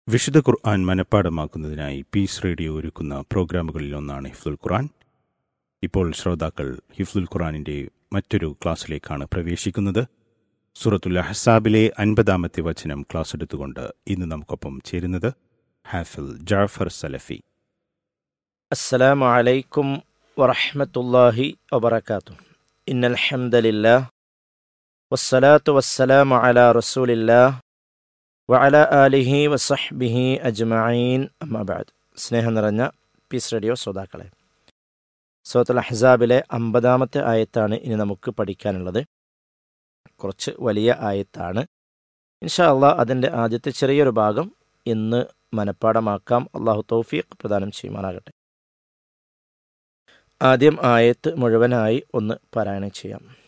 വിശുദ്ധ ഖുർആൻ മനഃപ്പാടമാക്കുന്നതിനായി piece radio ഒരുക്കുന്ന പ്രോഗ്രാമുകളിൽ ഒന്നാണ് ഹിഫ്ദുൽ ഖുർആൻ ഇപ്പോൾ ശ്രോതാക്കൾ ഹിഫ്ദുൽ ഖുർആനിൻ്റെ മറ്റൊരു ക്ലാസ്സിലേക്കാണ് പ്രവേശിക്കുന്നത് സൂറത്തുൽ അഹസാബിലെ അൻപതാമത്തെ വചനം ക്ലാസ് എടുത്തുകൊണ്ട് ഇന്ന് നമുക്കൊപ്പം ചേരുന്നത് ഹാഫിൽ ജാഫർ സലഫി السلام عليكم ورحمة الله وبركاته إن الحمد لله والصلاة والسلام على رسول الله وعلى آله وصحبه أجمعين أما بعد സ്നേഹം നിറഞ്ഞ പീസ് റേഡിയോ ശ്രോതാക്കളെ സോത്തൽ അഹ്സാബിലെ അമ്പതാമത്തെ ആയത്താണ് ഇനി നമുക്ക് പഠിക്കാനുള്ളത് കുറച്ച് വലിയ ആയത്താണ് ഇൻഷാ അള്ളാഹ് അതിൻ്റെ ആദ്യത്തെ ചെറിയൊരു ഭാഗം ഇന്ന് മനഃപ്പാടമാക്കാം അള്ളാഹു തൗഫീഖ് പ്രദാനം ചെയ്യുമാറാകട്ടെ ആദ്യം ആയത്ത് മുഴുവനായി ഒന്ന് പാരായണം ചെയ്യാം